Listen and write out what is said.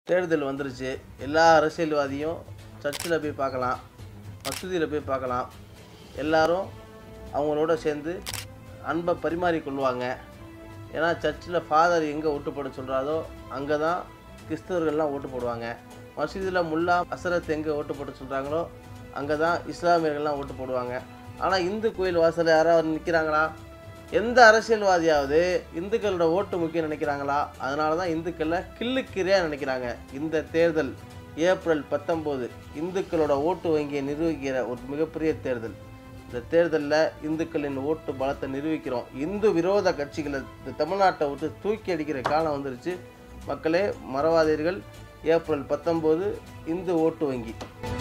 தேர்தல் வந்துருச்சு எல்லா அரசியல்வாதியும் சர்ச்சில் போய் பார்க்கலாம் மசூதியில் போய் பார்க்கலாம் எல்லாரும் அவங்களோட சேர்ந்து அன்பை பரிமாறிக்கொள்வாங்க ஏன்னா சர்ச்சில் ஃபாதர் எங்கே ஓட்டு போட சொல்கிறாரோ அங்கே தான் கிறிஸ்தவர்கள்லாம் ஓட்டு போடுவாங்க மசூதியில் முல்லா அசரத் எங்கே ஓட்டு போட சொல்கிறாங்களோ அங்கே தான் இஸ்லாமியர்கள்லாம் ஓட்டு போடுவாங்க ஆனால் இந்து கோயில் வாசலில் யாராவது நிற்கிறாங்களா எந்த அரசியல்வாதியாவது இந்துக்களோட ஓட்டு முக்கியம் நினைக்கிறாங்களா அதனால தான் இந்துக்களை கிள்ளுக்கிறையாக நினைக்கிறாங்க இந்த தேர்தல் ஏப்ரல் பத்தொம்போது இந்துக்களோட ஓட்டு வங்கியை நிர்வகிக்கிற ஒரு மிகப்பெரிய தேர்தல் இந்த தேர்தலில் இந்துக்களின் ஓட்டு பலத்தை நிரூபிக்கிறோம் இந்து விரோத கட்சிகளை இந்த தமிழ்நாட்டை விட்டு தூக்கி அடிக்கிற காலம் வந்துருச்சு மக்களே மறவாதீர்கள் ஏப்ரல் பத்தொம்போது இந்து ஓட்டு வங்கி